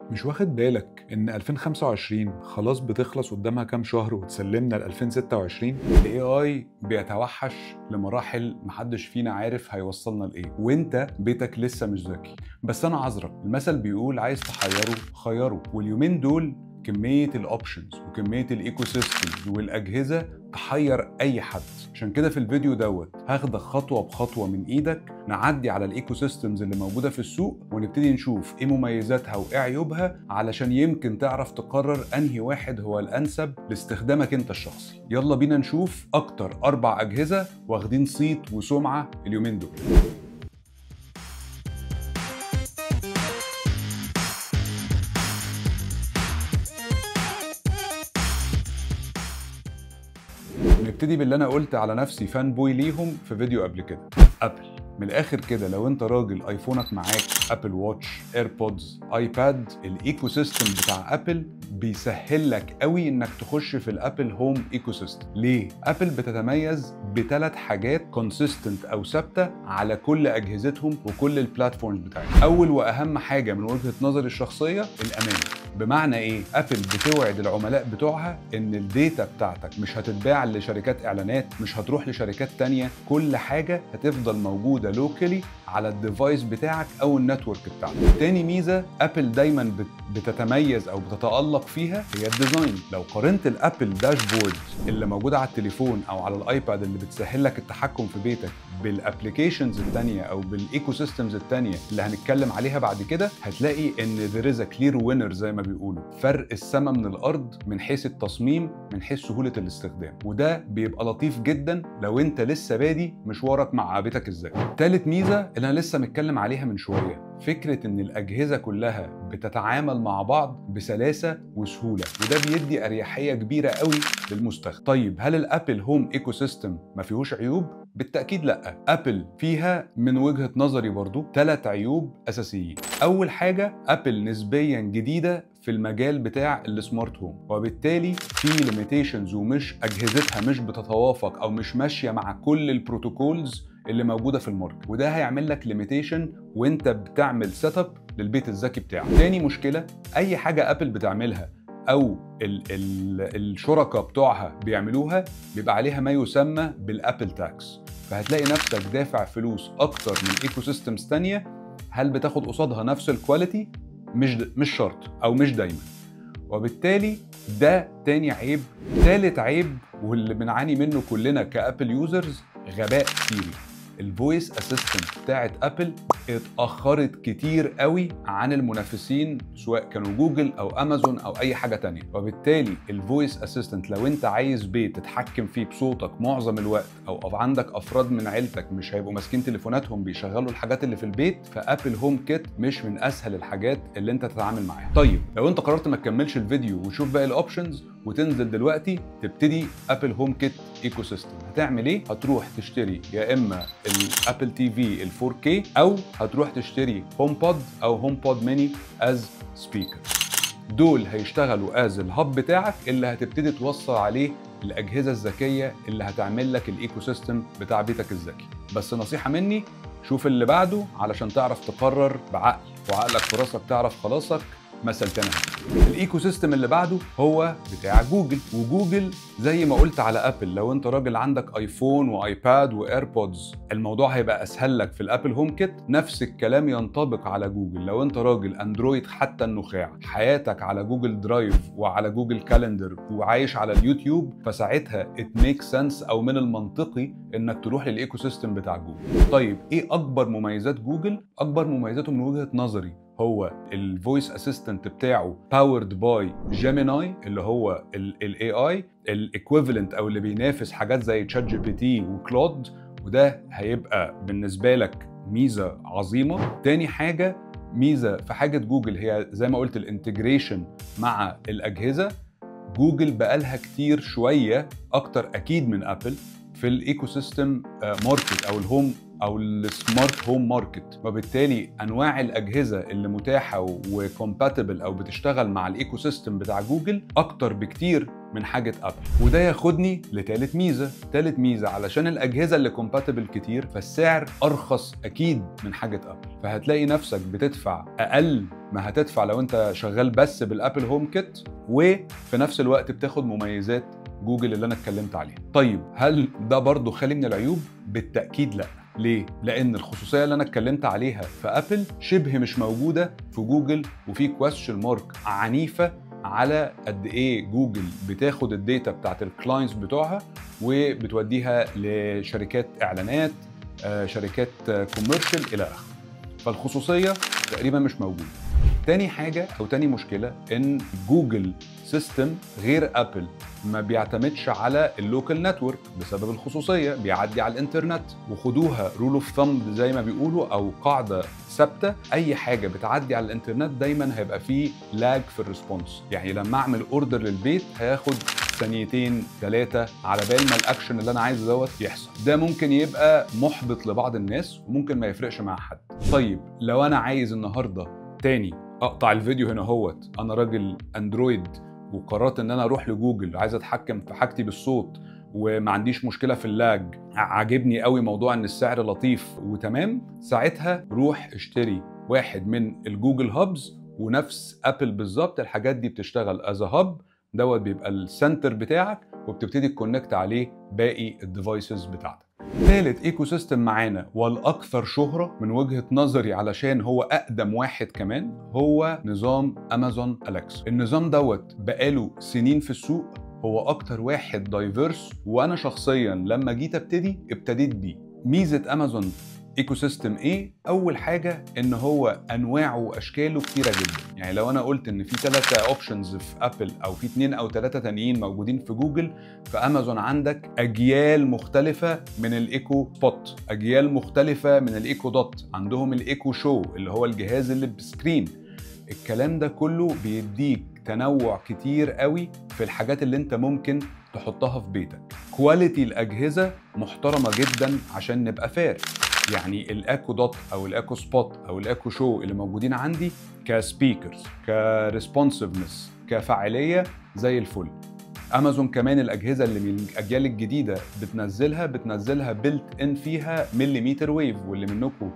مش واخد بالك ان 2025 خلاص بتخلص قدامها كام شهر وتسلمنا ل 2026 الاي اي بيتوحش لمراحل محدش فينا عارف هيوصلنا لايه وانت بيتك لسه مش ذكي بس انا عذرك المثل بيقول عايز تحيره خيره واليومين دول كميه الاوبشنز وكميه الايكو سيستمز والاجهزه تحير اي حد عشان كده في الفيديو دوت هاخدك خطوه بخطوه من ايدك نعدي على الايكو سيستمز اللي موجوده في السوق ونبتدي نشوف ايه مميزاتها وايه عيوبها علشان يمكن تعرف تقرر انهي واحد هو الانسب لاستخدامك انت الشخصي يلا بينا نشوف اكتر اربع اجهزه واخدين صيت وسمعه اليومين دول نبتدي باللي انا قلت على نفسي فان بوي ليهم في فيديو قبل كده ابل من الاخر كده لو انت راجل ايفونك معاك ابل واتش ايربودز ايباد الايكو سيستم بتاع ابل بيسهل لك قوي انك تخش في الابل هوم ايكو سيستم ليه ابل بتتميز بثلاث حاجات كونسيستنت او ثابته على كل اجهزتهم وكل البلاتفورمز بتاعتهم اول واهم حاجه من وجهه نظري الشخصيه الامان بمعنى ايه ابل بتوعد العملاء بتوعها ان الداتا بتاعتك مش هتتباع لشركات اعلانات مش هتروح لشركات تانية كل حاجه هتفضل موجوده لوكالي على الديفايس بتاعك او النتورك بتاعك تاني ميزه ابل دايما بتتميز او بتتالق فيها هي الديزاين لو قارنت الابل داشبورد اللي موجوده على التليفون او على الايباد اللي بتسهل لك التحكم في بيتك بالابلكيشنز التانية او بالايكو سيستمز التانية اللي هنتكلم عليها بعد كده هتلاقي ان there is a clear winner زي ما بيقولوا فرق السما من الارض من حيث التصميم من حيث سهوله الاستخدام وده بيبقى لطيف جدا لو انت لسه بادي مشوارك مع بيتك ازاي تالت ميزه اللي انا لسه متكلم عليها من شويه فكره ان الاجهزه كلها بتتعامل مع بعض بسلاسه وسهوله وده بيدي اريحيه كبيره قوي للمستخدم طيب هل الابل هوم ايكو سيستم ما فيهوش عيوب بالتاكيد لا ابل فيها من وجهه نظري برضو ثلاث عيوب اساسيين اول حاجه ابل نسبيا جديده في المجال بتاع السمارت هوم وبالتالي في ليميتيشنز ومش اجهزتها مش بتتوافق او مش ماشيه مع كل البروتوكولز اللي موجوده في الماركت وده هيعمل لك ليميتيشن وانت بتعمل سيت اب للبيت الذكي بتاعك تاني مشكله اي حاجه ابل بتعملها او ال ال الشركاء بتوعها بيعملوها بيبقى عليها ما يسمى بالابل تاكس فهتلاقي نفسك دافع فلوس اكتر من ايكو سيستمز تانية هل بتاخد قصادها نفس الكواليتي مش مش شرط او مش دايما وبالتالي ده تاني عيب تالت عيب واللي بنعاني منه كلنا كابل يوزرز غباء سيري الفويس اسيستنت بتاعت ابل اتاخرت كتير قوي عن المنافسين سواء كانوا جوجل او امازون او اي حاجه تانية وبالتالي الفويس اسيستنت لو انت عايز بيت تتحكم فيه بصوتك معظم الوقت او عندك افراد من عيلتك مش هيبقوا ماسكين تليفوناتهم بيشغلوا الحاجات اللي في البيت فابل هوم كيت مش من اسهل الحاجات اللي انت تتعامل معاها طيب لو انت قررت ما تكملش الفيديو وتشوف باقي الاوبشنز وتنزل دلوقتي تبتدي ابل هوم كيت ايكو سيستم هتعمل ايه هتروح تشتري يا اما الابل تي في ال 4K او هتروح تشتري هوم بود او هوم بود ميني از سبيكر دول هيشتغلوا از الهب بتاعك اللي هتبتدي توصل عليه الاجهزه الذكيه اللي هتعمل لك الايكو سيستم بتاع بيتك الذكي بس نصيحه مني شوف اللي بعده علشان تعرف تقرر بعقل وعقلك في راسك تعرف خلاصك مثل تاني الايكو سيستم اللي بعده هو بتاع جوجل وجوجل زي ما قلت على ابل لو انت راجل عندك ايفون وايباد وايربودز الموضوع هيبقى اسهل لك في الابل هوم كيت نفس الكلام ينطبق على جوجل لو انت راجل اندرويد حتى النخاع حياتك على جوجل درايف وعلى جوجل كالندر وعايش على اليوتيوب فساعتها ات ميك سنس او من المنطقي انك تروح للايكو سيستم بتاع جوجل طيب ايه اكبر مميزات جوجل اكبر مميزاته من وجهه نظري هو الفويس اسيستنت بتاعه باورد باي جيميناي اللي هو الاي اي الايكويفالنت او اللي بينافس حاجات زي تشات جي بي تي وكلود وده هيبقى بالنسبه لك ميزه عظيمه تاني حاجه ميزه في حاجه جوجل هي زي ما قلت الانتجريشن مع الاجهزه جوجل بقالها كتير شويه اكتر اكيد من ابل في الايكو سيستم ماركت او الهوم او السمارت هوم ماركت وبالتالي انواع الاجهزه اللي متاحه وكومباتبل او بتشتغل مع الايكو سيستم بتاع جوجل اكتر بكتير من حاجه ابل وده ياخدني لتالت ميزه تالت ميزه علشان الاجهزه اللي كومباتبل كتير فالسعر ارخص اكيد من حاجه ابل فهتلاقي نفسك بتدفع اقل ما هتدفع لو انت شغال بس بالابل هوم كيت وفي نفس الوقت بتاخد مميزات جوجل اللي انا اتكلمت عليها طيب هل ده برضو خالي من العيوب بالتاكيد لا ليه؟ لأن الخصوصية اللي أنا اتكلمت عليها في أبل شبه مش موجودة في جوجل وفي كويستشن مارك عنيفة على قد إيه جوجل بتاخد الداتا بتاعت الكلاينتس بتوعها وبتوديها لشركات إعلانات آه، شركات كوميرشال إلى آخره. فالخصوصية تقريبا مش موجودة. تاني حاجة أو تاني مشكلة إن جوجل سيستم غير أبل ما بيعتمدش على اللوكال نتورك بسبب الخصوصيه بيعدي على الانترنت وخدوها رول اوف ثمب زي ما بيقولوا او قاعده ثابته اي حاجه بتعدي على الانترنت دايما هيبقى فيه لاج في الريسبونس يعني لما اعمل اوردر للبيت هياخد ثانيتين ثلاثة على بال ما الاكشن اللي انا عايزه دوت يحصل ده ممكن يبقى محبط لبعض الناس وممكن ما يفرقش مع حد طيب لو انا عايز النهارده تاني اقطع الفيديو هنا هوت انا راجل اندرويد وقررت ان انا اروح لجوجل عايز اتحكم في حاجتي بالصوت وما عنديش مشكله في اللاج عاجبني قوي موضوع ان السعر لطيف وتمام ساعتها روح اشتري واحد من الجوجل هابز ونفس ابل بالظبط الحاجات دي بتشتغل از هاب دوت بيبقى السنتر بتاعك وبتبتدي تكونكت عليه باقي الديفايسز بتاعتك ثالث ايكو سيستم معانا والاكثر شهره من وجهه نظري علشان هو اقدم واحد كمان هو نظام امازون اليكس النظام دوت بقاله سنين في السوق هو اكتر واحد دايفيرس وانا شخصيا لما جيت ابتدي ابتديت بيه ميزه امازون ايكو سيستم ايه اول حاجه ان هو انواعه واشكاله كتيره جدا يعني لو انا قلت ان في ثلاثه اوبشنز في ابل او في اثنين او ثلاثه تانيين موجودين في جوجل في امازون عندك اجيال مختلفه من الايكو بوت اجيال مختلفه من الايكو دوت عندهم الايكو شو اللي هو الجهاز اللي بسكرين الكلام ده كله بيديك تنوع كتير قوي في الحاجات اللي انت ممكن تحطها في بيتك كواليتي الاجهزه محترمه جدا عشان نبقى فير يعني الاكو دوت او الاكو سبوت او الاكو شو اللي موجودين عندي كسبيكرز كريسبونسفنس كفعاليه زي الفل امازون كمان الاجهزه اللي من الاجيال الجديده بتنزلها بتنزلها بيلت ان فيها مليمتر ويف واللي منكم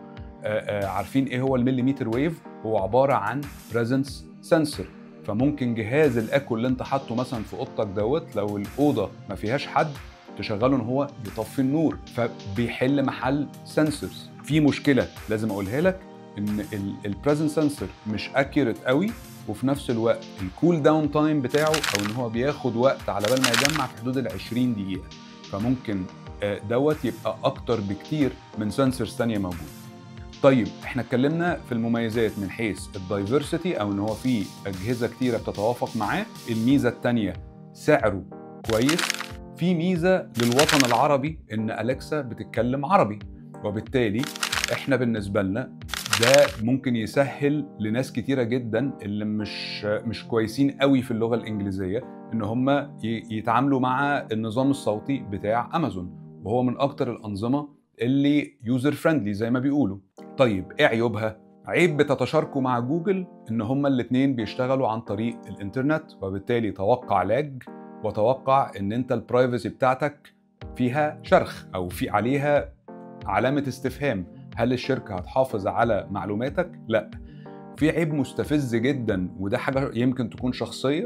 عارفين ايه هو المليمتر ويف هو عباره عن بريزنس سنسور فممكن جهاز الاكو اللي انت حاطه مثلا في اوضتك دوت لو الاوضه ما فيهاش حد تشغله ان هو يطفي النور فبيحل محل سنسورز في مشكله لازم اقولها لك ان البريزنت سنسور مش اكيوريت قوي وفي نفس الوقت الكول داون تايم بتاعه او ان هو بياخد وقت على بال ما يجمع في حدود ال 20 دقيقه فممكن دوت يبقى اكتر بكتير من سنسورز ثانيه موجوده طيب احنا اتكلمنا في المميزات من حيث الدايفرسيتي او ان هو في اجهزه كتيره بتتوافق معاه الميزه الثانيه سعره كويس في ميزه للوطن العربي ان اليكسا بتتكلم عربي وبالتالي احنا بالنسبه لنا ده ممكن يسهل لناس كتيره جدا اللي مش مش كويسين قوي في اللغه الانجليزيه ان هم يتعاملوا مع النظام الصوتي بتاع امازون وهو من اكتر الانظمه اللي يوزر فريندلي زي ما بيقولوا طيب ايه عيوبها عيب بتتشاركوا مع جوجل ان هما الاثنين بيشتغلوا عن طريق الانترنت وبالتالي توقع لاج وتوقع ان انت البرايفسي بتاعتك فيها شرخ او في عليها علامه استفهام هل الشركه هتحافظ على معلوماتك لا في عيب مستفز جدا وده حاجه يمكن تكون شخصيه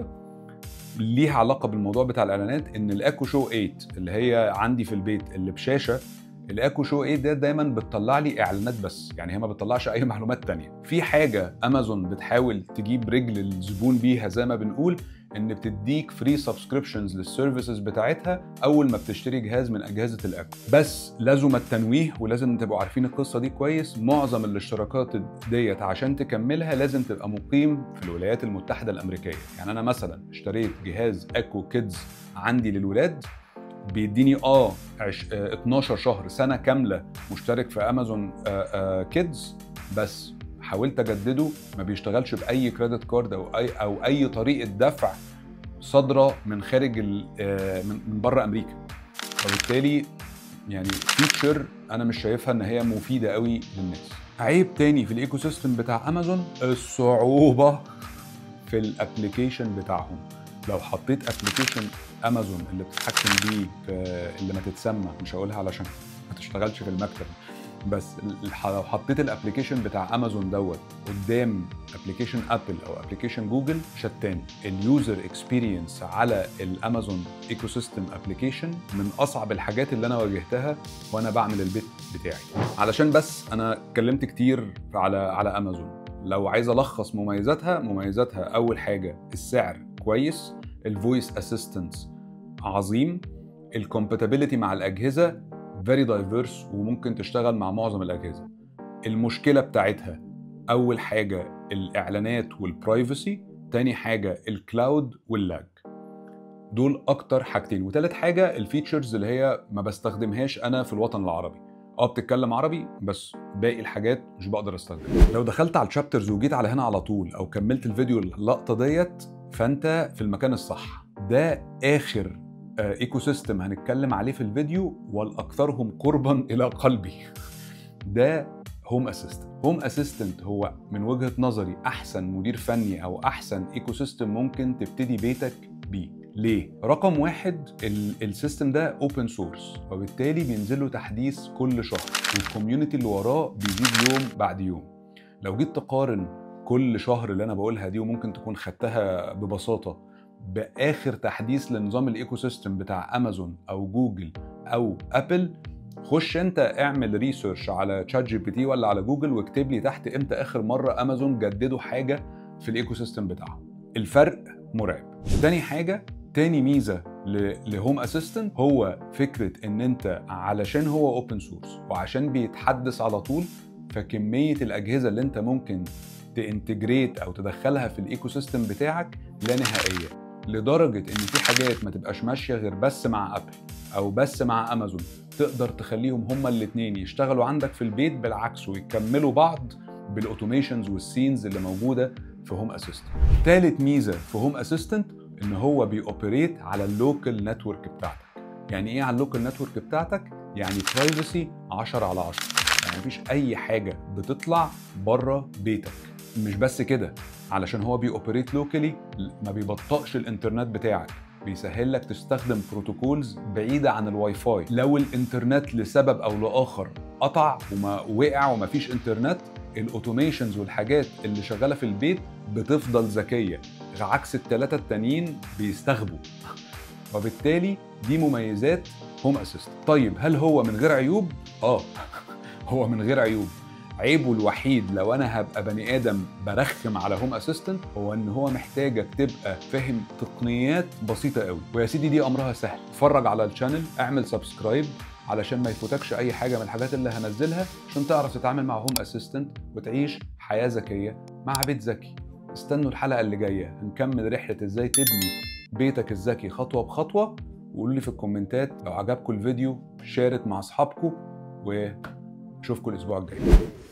ليها علاقه بالموضوع بتاع الاعلانات ان الاكو شو 8 اللي هي عندي في البيت اللي بشاشه الاكو شو 8 ده دايما بتطلع لي اعلانات بس يعني هي ما بتطلعش اي معلومات تانية في حاجه امازون بتحاول تجيب رجل الزبون بيها زي ما بنقول ان بتديك فري سبسكريبشنز للسيرفيسز بتاعتها اول ما بتشتري جهاز من اجهزه الاكو بس لازم التنويه ولازم تبقوا عارفين القصه دي كويس معظم الاشتراكات ديت عشان تكملها لازم تبقى مقيم في الولايات المتحده الامريكيه يعني انا مثلا اشتريت جهاز اكو كيدز عندي للولاد بيديني اه 12 شهر سنه كامله مشترك في امازون كيدز بس حاولت اجدده ما بيشتغلش باي كريدت كارد او اي او اي طريقه دفع صادره من خارج من بره امريكا فبالتالي يعني فيتشر انا مش شايفها ان هي مفيده قوي للناس عيب تاني في الايكو سيستم بتاع امازون الصعوبه في الابلكيشن بتاعهم لو حطيت ابلكيشن امازون اللي بتتحكم بيه في اللي ما تتسمى مش هقولها علشان ما تشتغلش في المكتب بس ال- لو حطيت الابلكيشن بتاع امازون دوت قدام ابلكيشن ابل او ابلكيشن جوجل شتان اليوزر اكسبيرينس على الامازون ايكو سيستم ابلكيشن من اصعب الحاجات اللي انا واجهتها وانا بعمل البيت بتاعي علشان بس انا اتكلمت كتير على على امازون لو عايز الخص مميزاتها مميزاتها اول حاجه السعر كويس الفويس اسيستنس عظيم الكومباتيبيليتي مع الاجهزه فيري دايفيرس وممكن تشتغل مع معظم الاجهزه المشكله بتاعتها اول حاجه الاعلانات والبرايفسي تاني حاجه الكلاود واللاج دول اكتر حاجتين وتالت حاجه الفيتشرز اللي هي ما بستخدمهاش انا في الوطن العربي اه بتتكلم عربي بس باقي الحاجات مش بقدر استخدمها لو دخلت على الشابترز وجيت على هنا على طول او كملت الفيديو اللقطه ديت فانت في المكان الصح ده اخر ايكو سيستم هنتكلم عليه في الفيديو والاكثرهم قربا الى قلبي ده هوم اسيستنت هوم اسيستنت هو من وجهه نظري احسن مدير فني او احسن ايكو سيستم ممكن تبتدي بيتك بيه ليه؟ رقم واحد ال- السيستم ده اوبن سورس وبالتالي بينزل له تحديث كل شهر والكوميونتي اللي وراه بيزيد يوم بعد يوم لو جيت تقارن كل شهر اللي انا بقولها دي وممكن تكون خدتها ببساطه باخر تحديث لنظام الايكو سيستم بتاع امازون او جوجل او ابل خش انت اعمل ريسيرش على تشات جي بي تي ولا على جوجل واكتب لي تحت امتى اخر مره امازون جددوا حاجه في الايكو سيستم بتاعهم الفرق مرعب تاني حاجه تاني ميزه ل- لهوم اسيستنت هو فكره ان انت علشان هو اوبن سورس وعشان بيتحدث على طول فكميه الاجهزه اللي انت ممكن تانتجريت او تدخلها في الايكو سيستم بتاعك لا نهائيه لدرجه ان في حاجات ما تبقاش ماشيه غير بس مع ابل او بس مع امازون تقدر تخليهم هما الاثنين يشتغلوا عندك في البيت بالعكس ويكملوا بعض بالاوتوميشنز والسينز اللي موجوده في هوم اسيستنت ثالث ميزه في هوم اسيستنت ان هو بيوبريت على اللوكال نتورك بتاعتك يعني ايه على اللوكال نتورك بتاعتك يعني برايفسي 10 على 10 يعني مفيش اي حاجه بتطلع بره بيتك مش بس كده علشان هو بيوبريت لوكالي ما بيبطئش الانترنت بتاعك بيسهل لك تستخدم بروتوكولز بعيده عن الواي فاي لو الانترنت لسبب او لاخر قطع وما وقع وما فيش انترنت الاوتوميشنز والحاجات اللي شغاله في البيت بتفضل ذكيه عكس الثلاثه التانيين بيستغبوا وبالتالي دي مميزات هوم اسيستنت طيب هل هو من غير عيوب اه هو من غير عيوب عيبه الوحيد لو انا هبقى بني ادم برخم على هوم اسيستنت هو ان هو محتاجك تبقى فاهم تقنيات بسيطه قوي ويا سيدي دي امرها سهل اتفرج على الشانل اعمل سبسكرايب علشان ما يفوتكش اي حاجه من الحاجات اللي هنزلها عشان تعرف تتعامل مع هوم اسيستنت وتعيش حياه ذكيه مع بيت ذكي استنوا الحلقه اللي جايه هنكمل رحله ازاي تبني بيتك الذكي خطوه بخطوه وقولوا لي في الكومنتات لو عجبكم الفيديو شارك مع اصحابكم واشوفكم الاسبوع الجاي